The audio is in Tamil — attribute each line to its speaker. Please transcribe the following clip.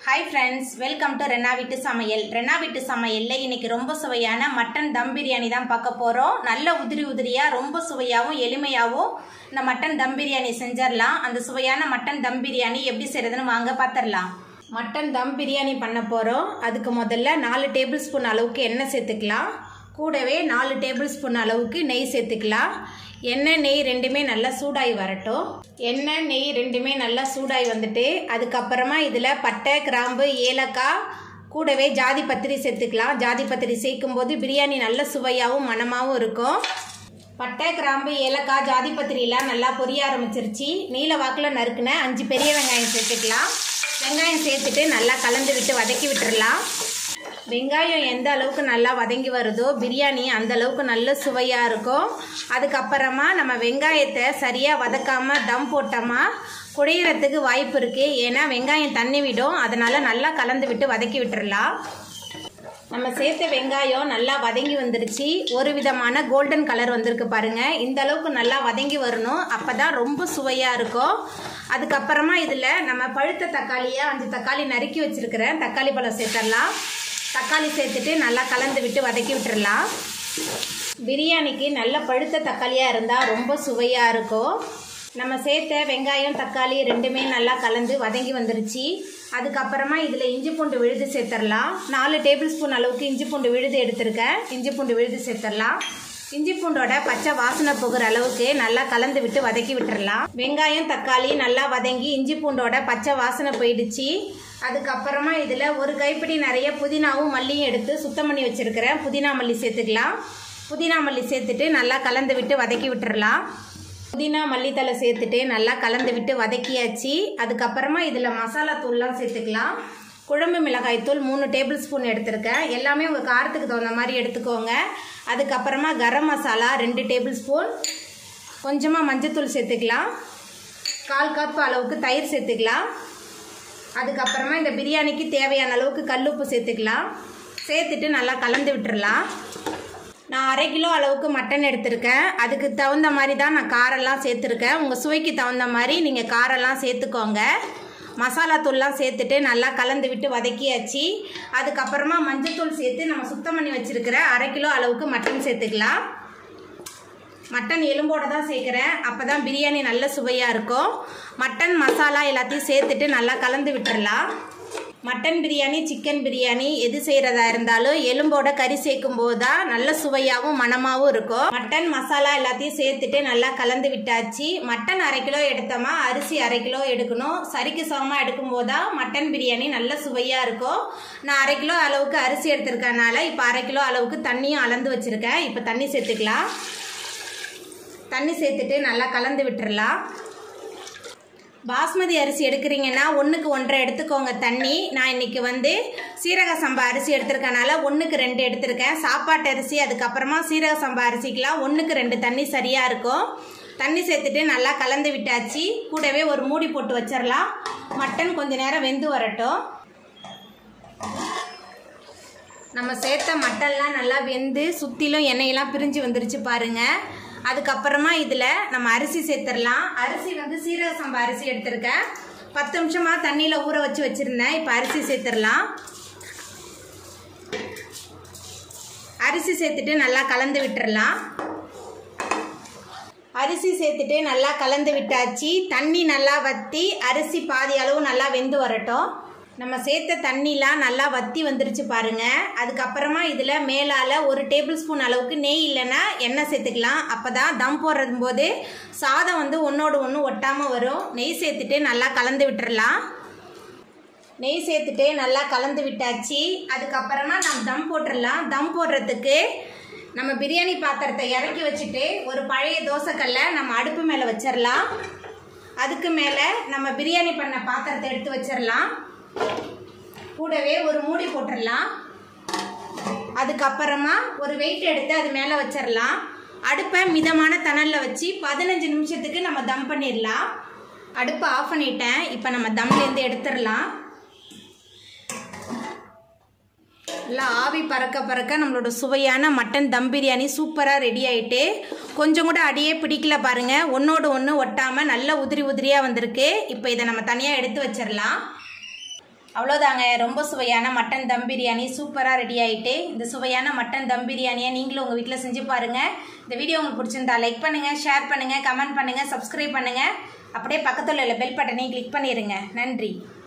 Speaker 1: hi friends welcome to Rena வீட்டு சமையல் ரெனா வீட்டு சமையலில் இன்னைக்கு ரொம்ப சுவையான மட்டன் தம் பிரியாணி தான் பார்க்க போகிறோம் நல்ல உதிரி உதிரியாக ரொம்ப சுவையாகவும் எளிமையாகவும் இந்த மட்டன் தம் பிரியாணி செஞ்சிடலாம் அந்த சுவையான மட்டன் தம் பிரியாணி எப்படி செய்கிறதுன்னு வாங்க பார்த்துடலாம் மட்டன் தம் பிரியாணி பண்ண போகிறோம் அதுக்கு முதல்ல நாலு டேபிள் ஸ்பூன் அளவுக்கு எண்ணெய் சேர்த்துக்கலாம் கூடவே நாலு டேபிள் ஸ்பூன் அளவுக்கு நெய் சேர்த்துக்கலாம் எண்ணெய் நெய் ரெண்டுமே நல்லா சூடாகி வரட்டும் எண்ணெய் நெய் ரெண்டுமே நல்லா சூடாகி வந்துட்டு அதுக்கப்புறமா இதில் பட்டை கிராம்பு ஏலக்காய் கூடவே ஜாதி பத்திரி சேர்த்துக்கலாம் ஜாதி பத்திரி சேர்க்கும் போது பிரியாணி நல்ல சுவையாகவும் மணமாகவும் இருக்கும் பட்டை கிராம்பு ஏலக்காய் ஜாதி பத்திரிலாம் நல்லா பொரிய ஆரம்பிச்சிருச்சு நீல வாக்கில் நறுக்குன அஞ்சு பெரிய வெங்காயம் சேர்த்துக்கலாம் வெங்காயம் சேர்த்துட்டு நல்லா கலந்து விட்டு வதக்கி விட்டுறலாம் வெங்காயம் எந்த அளவுக்கு நல்லா வதங்கி வருதோ பிரியாணி அந்த அளவுக்கு நல்ல சுவையாக இருக்கும் அதுக்கப்புறமா நம்ம வெங்காயத்தை சரியாக வதக்காமல் தம் போட்டோமா குழையிறதுக்கு வாய்ப்பு இருக்குது ஏன்னா வெங்காயம் தண்ணி விடும் அதனால் நல்லா கலந்து விட்டு வதக்கி விட்டுறலாம் நம்ம சேர்த்த வெங்காயம் நல்லா வதங்கி வந்துருச்சு ஒரு விதமான கோல்டன் கலர் வந்திருக்கு பாருங்க இந்த அளவுக்கு நல்லா வதங்கி வரணும் அப்போ தான் ரொம்ப சுவையாக இருக்கும் அதுக்கப்புறமா இதில் நம்ம பழுத்த தக்காளியை அஞ்சு தக்காளி நறுக்கி வச்சுருக்கிறேன் தக்காளி பழம் சேர்த்துடலாம் தக்காளி சேர்த்துட்டு நல்லா கலந்து விட்டு வதக்கி விட்டுறலாம் பிரியாணிக்கு நல்ல பழுத்த தக்காளியாக இருந்தால் ரொம்ப சுவையாக இருக்கும் நம்ம சேர்த்த வெங்காயம் தக்காளி ரெண்டுமே நல்லா கலந்து வதங்கி வந்துருச்சு அதுக்கப்புறமா இதில் இஞ்சி பூண்டு விழுது சேர்த்துடலாம் நாலு டேபிள் ஸ்பூன் அளவுக்கு இஞ்சி பூண்டு விழுது எடுத்திருக்கேன் இஞ்சி பூண்டு விழுது சேர்த்துடலாம் இஞ்சி பூண்டோட பச்சை வாசனை போகிற அளவுக்கு நல்லா கலந்து விட்டு வதக்கி விட்டுறலாம் வெங்காயம் தக்காளி நல்லா வதங்கி இஞ்சி பூண்டோட பச்சை வாசனை போயிடுச்சு அதுக்கப்புறமா இதில் ஒரு கைப்பிடி நிறைய புதினாவும் மல்லியும் எடுத்து சுத்தம் பண்ணி வச்சுருக்கிறேன் புதினா மல்லி சேர்த்துக்கலாம் புதினா மல்லி சேர்த்துட்டு நல்லா கலந்து விட்டு வதக்கி விட்டுறலாம் புதினா மல்லித்தலை சேர்த்துட்டு நல்லா கலந்து விட்டு வதக்கியாச்சு அதுக்கப்புறமா இதில் மசாலா தூள்லாம் சேர்த்துக்கலாம் குழம்பு மிளகாய் தூள் மூணு டேபிள் ஸ்பூன் எடுத்திருக்கேன் எல்லாமே உங்கள் காரத்துக்கு தகுந்த மாதிரி எடுத்துக்கோங்க அதுக்கப்புறமா கரம் மசாலா ரெண்டு டேபிள் ஸ்பூன் கொஞ்சமாக மஞ்சத்தூள் சேர்த்துக்கலாம் கால் கப் அளவுக்கு தயிர் சேர்த்துக்கலாம் அதுக்கப்புறமா இந்த பிரியாணிக்கு தேவையான அளவுக்கு கல்லுப்பு சேர்த்துக்கலாம் சேர்த்துட்டு நல்லா கலந்து விட்டுறலாம் நான் அரை கிலோ அளவுக்கு மட்டன் எடுத்திருக்கேன் அதுக்கு தகுந்த மாதிரி தான் நான் காரெல்லாம் சேர்த்துருக்கேன் உங்கள் சுவைக்கு தகுந்த மாதிரி நீங்கள் காரெல்லாம் சேர்த்துக்கோங்க மசாலா தூள்லாம் சேர்த்துட்டு நல்லா கலந்து விட்டு வதக்கியாச்சு அதுக்கப்புறமா மஞ்சத்தூள் சேர்த்து நம்ம சுத்தம் பண்ணி வச்சுருக்கிற அரை கிலோ அளவுக்கு மட்டன் சேர்த்துக்கலாம் மட்டன் எலும்போடு தான் சேர்க்குறேன் அப்போ தான் பிரியாணி நல்ல சுவையாக இருக்கும் மட்டன் மசாலா எல்லாத்தையும் சேர்த்துட்டு நல்லா கலந்து விட்டுறலாம் மட்டன் பிரியாணி சிக்கன் பிரியாணி எது செய்கிறதா இருந்தாலும் எலும்போட கறி சேர்க்கும் போது தான் நல்ல சுவையாகவும் மணமாகவும் இருக்கும் மட்டன் மசாலா எல்லாத்தையும் சேர்த்துட்டு நல்லா கலந்து விட்டாச்சு மட்டன் அரை கிலோ எடுத்தோமா அரிசி அரை கிலோ எடுக்கணும் சரிக்கு சமமாக எடுக்கும் போது தான் மட்டன் பிரியாணி நல்ல சுவையாக இருக்கும் நான் அரை கிலோ அளவுக்கு அரிசி எடுத்திருக்கனால இப்போ அரை கிலோ அளவுக்கு தண்ணியும் அளந்து வச்சுருக்கேன் இப்போ தண்ணி சேர்த்துக்கலாம் தண்ணி சேர்த்துட்டு நல்லா கலந்து விட்டுறலாம் பாஸ்மதி அரிசி எடுக்கிறீங்கன்னா ஒன்றுக்கு ஒன்றரை எடுத்துக்கோங்க தண்ணி நான் இன்றைக்கி வந்து சீரக சம்பா அரிசி எடுத்திருக்கனால ஒன்றுக்கு ரெண்டு எடுத்திருக்கேன் சாப்பாட்டு அரிசி அதுக்கப்புறமா சீரக சம்பா அரிசிக்கெலாம் ஒன்றுக்கு ரெண்டு தண்ணி சரியாக இருக்கும் தண்ணி சேர்த்துட்டு நல்லா கலந்து விட்டாச்சு கூடவே ஒரு மூடி போட்டு வச்சிடலாம் மட்டன் கொஞ்ச நேரம் வெந்து வரட்டும் நம்ம சேர்த்த மட்டன்லாம் நல்லா வெந்து சுற்றிலும் எண்ணெயெல்லாம் பிரிஞ்சு வந்துருச்சு பாருங்கள் அதுக்கப்புறமா இதில் நம்ம அரிசி சேர்த்துடலாம் அரிசி வந்து சீரக சம்பா அரிசி எடுத்திருக்கேன் பத்து நிமிஷமாக தண்ணியில் ஊற வச்சு வச்சுருந்தேன் இப்போ அரிசி சேர்த்துடலாம் அரிசி சேர்த்துட்டு நல்லா கலந்து விட்டுறலாம் அரிசி சேர்த்துட்டு நல்லா கலந்து விட்டாச்சு தண்ணி நல்லா வற்றி அரிசி பாதி அளவு நல்லா வெந்து வரட்டும் நம்ம சேர்த்த தண்ணிலாம் நல்லா வற்றி வந்துருச்சு பாருங்க அதுக்கப்புறமா இதில் மேலால் ஒரு டேபிள் ஸ்பூன் அளவுக்கு நெய் இல்லைன்னா எண்ணெய் சேர்த்துக்கலாம் அப்போ தான் தம் போடுறது போது சாதம் வந்து ஒன்றோடு ஒன்று ஒட்டாமல் வரும் நெய் சேர்த்துட்டு நல்லா கலந்து விட்டுறலாம் நெய் சேர்த்துட்டு நல்லா கலந்து விட்டாச்சு அதுக்கப்புறமா நம்ம தம் போட்டுடலாம் தம் போடுறதுக்கு நம்ம பிரியாணி பாத்திரத்தை இறக்கி வச்சுட்டு ஒரு பழைய தோசைக்கல்லை நம்ம அடுப்பு மேலே வச்சிடலாம் அதுக்கு மேலே நம்ம பிரியாணி பண்ண பாத்திரத்தை எடுத்து வச்சிடலாம் கூடவே ஒரு மூடி போட்டுடலாம் அதுக்கப்புறமா ஒரு வெயிட் எடுத்து அது மேலே வச்சிடலாம் அடுப்பை மிதமான தணலில் வச்சு பதினஞ்சு நிமிஷத்துக்கு நம்ம தம் பண்ணிடலாம் அடுப்பை ஆஃப் பண்ணிட்டேன் இப்போ நம்ம தம்லேருந்து எடுத்துடலாம் நல்லா ஆவி பறக்க பறக்க நம்மளோட சுவையான மட்டன் தம் பிரியாணி சூப்பராக ரெடி ஆயிட்டு கொஞ்சம் கூட அடியே பிடிக்கல பாருங்க ஒன்றோடு ஒன்று ஒட்டாமல் நல்ல உதிரி உதிரியாக வந்திருக்கு இப்போ இதை நம்ம தனியாக எடுத்து வச்சிடலாம் அவ்வளோதாங்க ரொம்ப சுவையான மட்டன் தம் பிரியாணி சூப்பராக ரெடி ஆயிட்டு இந்த சுவையான மட்டன் தம் பிரியாணியை நீங்களும் உங்கள் வீட்டில் செஞ்சு பாருங்கள் இந்த வீடியோ உங்களுக்கு பிடிச்சிருந்தா லைக் பண்ணுங்கள் ஷேர் பண்ணுங்கள் கமெண்ட் பண்ணுங்கள் சப்ஸ்கிரைப் பண்ணுங்கள் அப்படியே பக்கத்தில் உள்ள பெல் பட்டனையும் கிளிக் பண்ணிடுங்க நன்றி